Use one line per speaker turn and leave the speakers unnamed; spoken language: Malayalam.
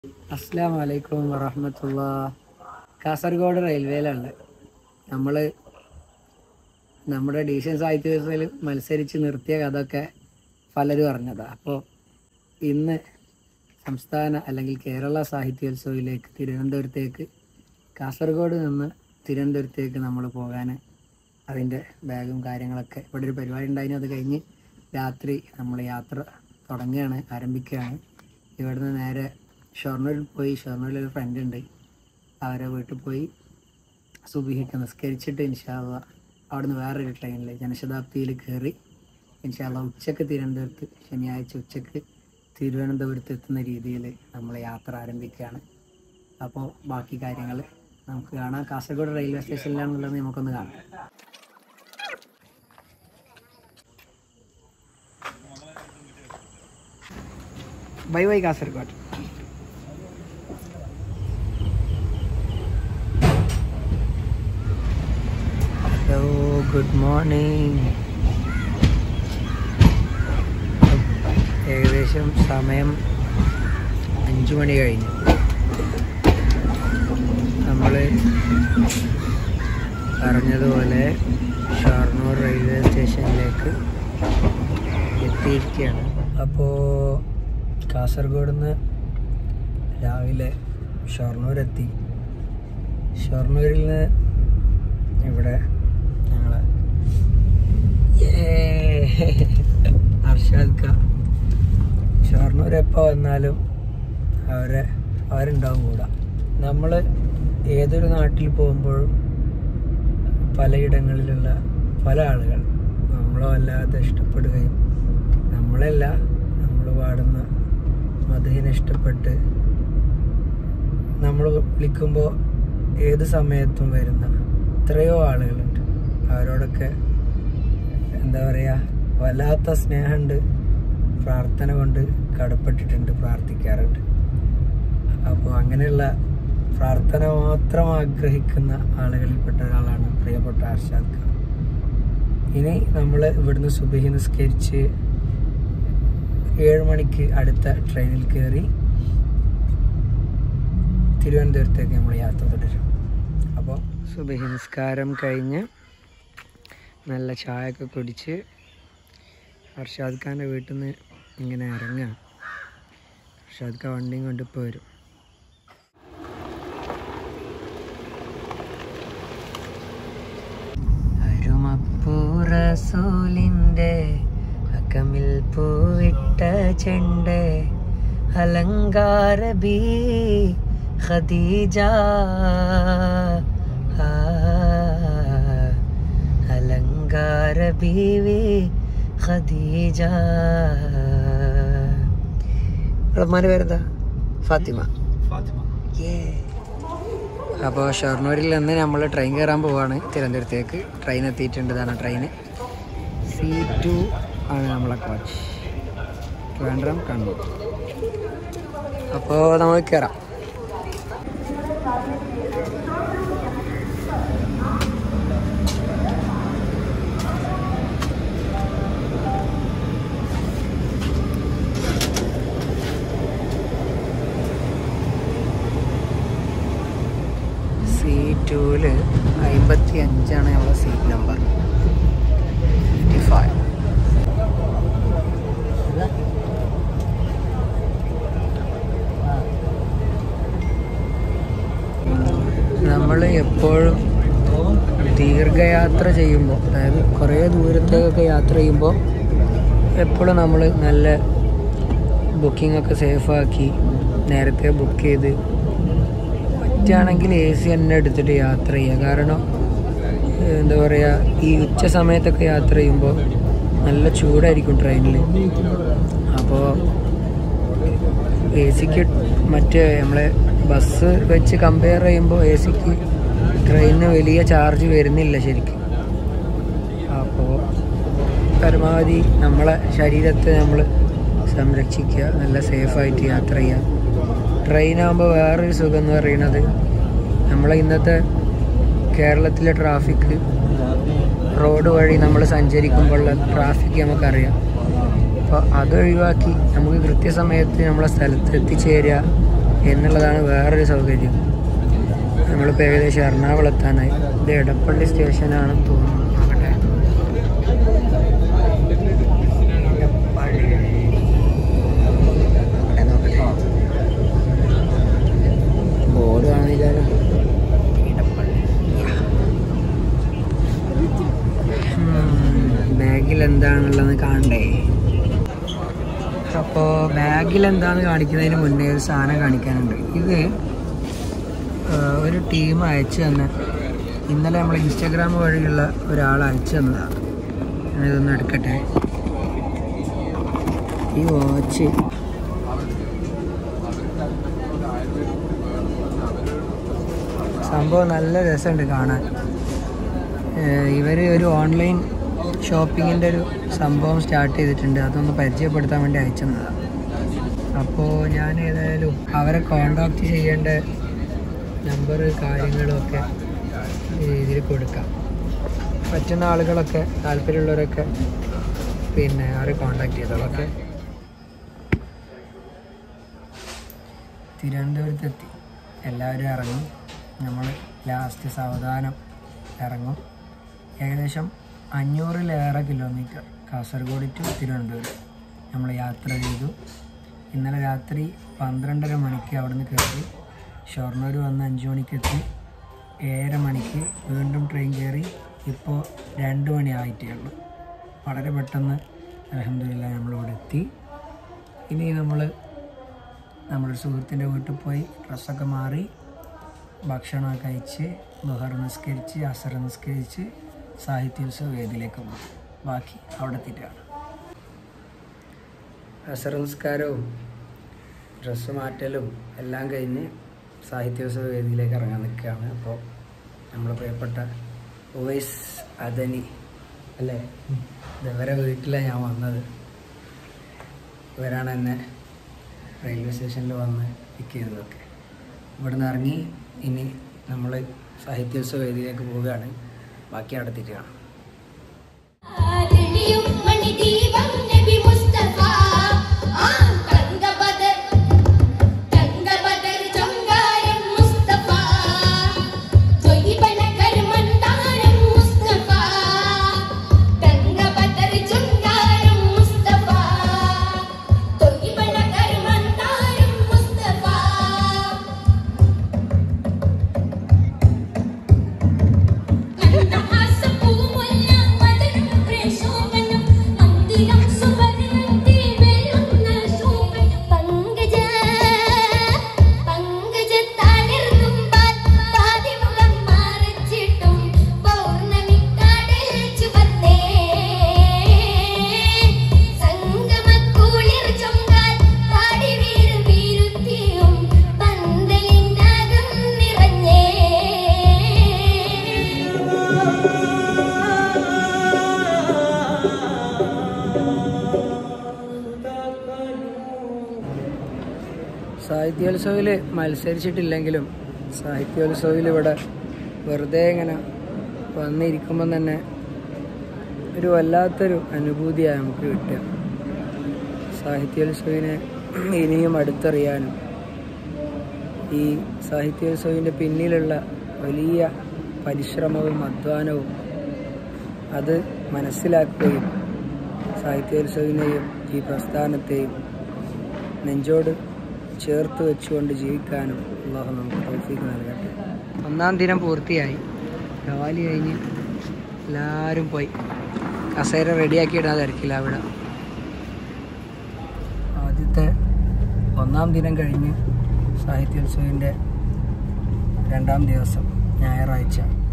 അസ്സാം വലൈക്കും വറഹമത്തുള്ള കാസർഗോഡ് റെയിൽവേയിലാണ് നമ്മൾ നമ്മുടെ ഡിവിഷൻ സാഹിത്യോത്സവത്തിൽ മത്സരിച്ച് നിർത്തിയ കഥയൊക്കെ പലരും അറിഞ്ഞതാണ് അപ്പോൾ ഇന്ന് സംസ്ഥാന അല്ലെങ്കിൽ കേരള സാഹിത്യോത്സവത്തിലേക്ക് തിരുവനന്തപുരത്തേക്ക് കാസർഗോഡ് നിന്ന് തിരുവനന്തപുരത്തേക്ക് നമ്മൾ പോകാൻ അതിൻ്റെ ബാഗും കാര്യങ്ങളൊക്കെ ഇവിടെ ഒരു പരിപാടി ഉണ്ടായിരുന്നു അത് കഴിഞ്ഞ് രാത്രി നമ്മൾ യാത്ര തുടങ്ങുകയാണ് ആരംഭിക്കുകയാണ് ഇവിടുന്ന് നേരെ ഷൊർണൂരിൽ പോയി ഷൊർണൂരിൽ ഒരു ഫ്രണ്ട് ഉണ്ട് അവരെ വീട്ടിൽ പോയി സുബിഹിക്ക് നിസ്കരിച്ചിട്ട് ഇൻഷാല്ല അവിടുന്ന് വേറൊരു ട്രെയിനിൽ ജനശതാബ്ദിയിൽ കയറി ഇൻഷാല്ല ഉച്ചക്ക് തിരുവനന്തപുരത്ത് ശനിയാഴ്ച ഉച്ചക്ക് തിരുവനന്തപുരത്ത് എത്തുന്ന രീതിയിൽ നമ്മൾ യാത്ര ആരംഭിക്കുകയാണ് അപ്പോൾ ബാക്കി കാര്യങ്ങൾ നമുക്ക് കാണാം കാസർഗോഡ് റെയിൽവേ സ്റ്റേഷനിലാണെന്നുള്ളത് നമുക്കൊന്ന് കാണാം bye bye Kasaragod hello good morning ഏകദേശം സമയം അഞ്ചു മണി കഴിഞ്ഞു നമ്മൾ പറഞ്ഞതുപോലെ ഷൊർണൂർ റെയിൽവേ സ്റ്റേഷനിലേക്ക് എത്തിയിരിക്കുകയാണ് അപ്പോൾ കാസർഗോഡ് നിന്ന് രാവിലെ ഷൊർണൂർ എത്തി ഷൊർണൂരിൽ നിന്ന് ഇവിടെ ഞങ്ങളെ അർഷാദ് ഖാൻ ഷൊർണൂർ എപ്പോൾ വന്നാലും അവരെ അവരുണ്ടാവും കൂടെ നമ്മൾ ഏതൊരു നാട്ടിൽ പോകുമ്പോഴും പലയിടങ്ങളിലുള്ള പല ആളുകൾ നമ്മളെ വല്ലാതെ ഇഷ്ടപ്പെടുകയും നമ്മളല്ല നമ്മൾ പാടുന്ന മധുവിനെ ഇഷ്ടപ്പെട്ട് നമ്മൾ വിളിക്കുമ്പോൾ ഏത് സമയത്തും വരുന്ന എത്രയോ ആളുകളുണ്ട് അവരോടൊക്കെ എന്താ പറയുക വല്ലാത്ത സ്നേഹമുണ്ട് പ്രാർത്ഥന കൊണ്ട് കടപ്പെട്ടിട്ടുണ്ട് പ്രാർത്ഥിക്കാറുണ്ട് അപ്പോൾ അങ്ങനെയുള്ള പ്രാർത്ഥന മാത്രം ആഗ്രഹിക്കുന്ന ആളുകളിൽപ്പെട്ട ഒരാളാണ് പ്രിയപ്പെട്ട അർഷാദ് ഖാൻ ഇനി നമ്മൾ ഇവിടുന്ന് സുബഹി നിസ്കരിച്ച് ഏഴ് മണിക്ക് അടുത്ത ട്രെയിനിൽ കയറി തിരുവനന്തപുരത്തേക്ക് നമ്മൾ യാത്ര തുടരും അപ്പോൾ സുബഹി നിസ്കാരം കഴിഞ്ഞ് നല്ല ചായയൊക്കെ കുടിച്ച് അർഷാദ് ഖാൻ്റെ വീട്ടിൽ നിന്ന് ഇങ്ങനെ ഇറങ്ങുക അർഷാദ് ഖാൻ വണ്ടിയും കൊണ്ട് ഇപ്പോൾ വരും അരുമപ്പൂറസൂലിൻ്റെ അക്കമിൽ പൂവിട്ട ചെണ്ട് അലങ്കാര ബീ ഖദീജ ആ, അലങ്കാര ബീവി ഖദീജ ഉമ്മമാൻ്റെ പേരെന്താ ഫാത്തിമ അപ്പോൾ ഷൊർണൂരിൽ നിന്ന് നമ്മൾ ട്രെയിൻ കയറാൻ പോവാണ് തിരുവനന്തപുരത്തേക്ക് ട്രെയിൻ എത്തിയിട്ടുണ്ട് ഇതാണ് ട്രെയിൻ സി ടു ആണ് നമ്മളെ കോച്ച് ട്രിവാൻഡ്രം കണ്ണൂർ അപ്പോൾ നമുക്ക് കയറാം സി ടുവില് അമ്പത്തി അഞ്ചാണ് നമ്മളെ സീറ്റ് നമ്പർ ഫിഫ്റ്റി ഫൈവ് നമ്മൾ എപ്പോഴും ദീർഘയാത്ര ചെയ്യുമ്പോൾ അതായത് കുറേ ദൂരത്തേക്കൊക്കെ യാത്ര ചെയ്യുമ്പോൾ എപ്പോഴും നമ്മൾ നല്ല ബുക്കിംഗ് ഒക്കെ സേഫാക്കി നേരത്തെ ബുക്ക് ചെയ്ത് പറ്റുകയാണെങ്കിൽ എ സി തന്നെ എടുത്തിട്ട് യാത്ര ചെയ്യുക കാരണം ഏഹ്, എന്താ പറയുക ഈ ഉച്ച സമയത്തൊക്കെ യാത്ര ചെയ്യുമ്പോൾ നല്ല ചൂടായിരിക്കും ട്രെയിനിൽ അപ്പോൾ എ സിക്ക് മറ്റേ നമ്മളെ ബസ് വെച്ച് കമ്പയർ ചെയ്യുമ്പോൾ എ സിക്ക് ട്രെയിനിന് വലിയ ചാർജ് വരുന്നില്ല ശരിക്കും അപ്പോൾ പരമാവധി നമ്മളെ ശരീരത്തെ നമ്മൾ സംരക്ഷിക്കുക നല്ല സേഫായിട്ട് യാത്ര ചെയ്യുക ട്രെയിനാകുമ്പോൾ വേറൊരു സുഖം എന്ന് പറയുന്നത് നമ്മളെ ഇന്നത്തെ കേരളത്തിലെ ട്രാഫിക് റോഡ് വഴി നമ്മൾ സഞ്ചരിക്കുമ്പോഴുള്ള ട്രാഫിക് നമുക്കറിയാം അപ്പോൾ അത് ഒഴിവാക്കി നമുക്ക് കൃത്യസമയത്ത് നമ്മളെ സ്ഥലത്ത് എത്തിച്ചേരുക എന്നുള്ളതാണ് വേറൊരു സൗകര്യം നമ്മളിപ്പോൾ ഏകദേശം എറണാകുളത്താനായി ഇത് എടപ്പള്ളി സ്റ്റേഷനാണെന്ന് തോന്നുന്നു നോക്കട്ടെ എടപ്പള്ളി. ഇവിടെ നോക്കട്ടെ ബോർഡ് കാണിച്ചാലും ഇടപ്പള്ളി ബാഗിൽ എന്താണുള്ളതെന്ന് കാണണ്ടേ അപ്പോൾ ബാഗിൽ എന്താണെന്ന് കാണിക്കുന്നതിന് മുന്നേ ഒരു സാധനം കാണിക്കാനുണ്ട് ഇത് ആ, ഒരു ടീം അയച്ചു തന്നെ ഇന്നലെ നമ്മൾ ഇൻസ്റ്റാഗ്രാം വഴിയുള്ള ഒരാൾ അയച്ചു തന്നതാണ് ഞാനിതൊന്ന് എടുക്കട്ടെ ഈ വാച്ച് സംഭവം നല്ല രസമുണ്ട് കാണാൻ ഇവർ ഒരു ഓൺലൈൻ ഷോപ്പിങ്ങിൻ്റെ ഒരു സംഭവം സ്റ്റാർട്ട് ചെയ്തിട്ടുണ്ട് അതൊന്ന് പരിചയപ്പെടുത്താൻ വേണ്ടി അയച്ചതാണ് അപ്പോൾ ഞാൻ ഏതായാലും അവരെ കോണ്ടാക്ട് ചെയ്യേണ്ട നമ്പർ കാര്യങ്ങളും ഒക്കെ ഇതിൽ കൊടുക്കാം പറ്റുന്ന ആളുകളൊക്കെ താല്പര്യമുള്ളവരൊക്കെ പിന്നെ അവരെ കോണ്ടാക്ട് ചെയ്തോളൂ ഓക്കെ തിരുവനന്തപുരത്തെത്തി എല്ലാവരും ഇറങ്ങും നമ്മൾ ലാസ്റ്റ് സാവധാനം ഇറങ്ങും ഏകദേശം അഞ്ഞൂറിലേറെ കിലോമീറ്റർ കാസർഗോഡ് ടു തിരുവനന്തപുരം നമ്മൾ യാത്ര ചെയ്തു ഇന്നലെ രാത്രി പന്ത്രണ്ടര മണിക്ക് അവിടെ നിന്ന് കയറി ഷൊർണൂർ വന്ന് അഞ്ച് മണിക്ക് എത്തി ഏഴര മണിക്ക് വീണ്ടും ട്രെയിൻ കയറി ഇപ്പോൾ രണ്ട് മണി ആയിട്ടേ ഉള്ളൂ വളരെ പെട്ടെന്ന് അലഹമില്ല നമ്മളിവിടെ എത്തി ഇനി നമ്മൾ നമ്മുടെ സുഹൃത്തിൻ്റെ വീട്ടിൽ പോയി ഡ്രസ്സൊക്കെ മാറി ഭക്ഷണമൊക്കെ കഴിച്ച് ബഹർ നിസ്കരിച്ച് അസർ നിസ്കരിച്ച് സാഹിത്യോത്സവ വേദിയിലേക്ക് പോകും ബാക്കി അവിടെ എത്തിയിട്ടാണ് അസർ നിസ്കാരവും ഡ്രസ്സ് മാറ്റലും എല്ലാം കഴിഞ്ഞ് സാഹിത്യോത്സവ വേദിയിലേക്ക് ഇറങ്ങാൻ നിൽക്കുകയാണ് അപ്പോൾ നമ്മുടെ പ്രിയപ്പെട്ട ഉവൈസ് അദനി അല്ലേ ഇവരെ വീട്ടിലാണ് ഞാൻ വന്നത് ഇവരാണ് എന്നെ റെയിൽവേ സ്റ്റേഷനിൽ വന്ന് പിക്ക് ചെയ്തതൊക്കെ ഇവിടെ നിന്ന് ഇറങ്ങി ഇനി നമ്മൾ സാഹിത്യോത്സവ വേദിയിലേക്ക് പോവുകയാണ് ബാക്കി അവിടെ എത്തിയിട്ട് കാണാം
ആദിനിയും മണിദീപം നബി മുസ്തഫ ആ തങ്കബദർ തങ്കബദർ ചൊങ്കാരം മുസ്തഫ തൊയ്ബന കർമന്താരം മുസ്തഫ തങ്കബദർ ചൊങ്കാരം മുസ്തഫ തൊയ്ബന കർമന്താരം മുസ്തഫ കണ്ടഹാസപ്പൂമുല്ല മദനം പ്രേശോഭനം മന്ദിരം സുവർണം തീവെള്ളുന്ന ശോഭനം പങ്കജ പങ്കജത്താലിർന്നുമ്പാൽ പാതിമുഖം മറച്ചിട്ടും പൗർണമിക്കാടൽ ചുവന്നേ സംഗമക്കുളിർ ചൊങ്കാൽ പാടി വീർ വീരുത്തിയും പന്തലിനകം നിറഞ്ഞേ
സാഹിത്യോത്സവിൽ മത്സരിച്ചിട്ടില്ലെങ്കിലും സാഹിത്യോത്സവിൽ ഇവിടെ വെറുതെ ഇങ്ങനെ വന്നിരിക്കുമ്പം തന്നെ ഒരു വല്ലാത്തൊരു അനുഭൂതിയാണ് നമുക്ക് കിട്ടുക സാഹിത്യോത്സവിനെ ഇനിയും അടുത്തറിയാനും ഈ സാഹിത്യോത്സവിൻ്റെ പിന്നിലുള്ള വലിയ പരിശ്രമവും അധ്വാനവും അത് മനസ്സിലാക്കുകയും സാഹിത്യോത്സവിനെയും ഈ പ്രസ്ഥാനത്തെയും നെഞ്ചോട് ചേർത്ത് വെച്ചുകൊണ്ട് ജീവിക്കാനും അള്ളാഹു നമുക്ക് തൗഫീഖ് നൽകട്ടെ ഒന്നാം ദിനം പൂർത്തിയായി റാലി കഴിഞ്ഞ് എല്ലാവരും പോയി കസേര റെഡിയാക്കി ഇടാൻ തിരക്കില്ല അവിടെ ആദ്യത്തെ ഒന്നാം ദിനം കഴിഞ്ഞ് സാഹിത്യോത്സവിൻ്റെ രണ്ടാം ദിവസം ഞായറാഴ്ച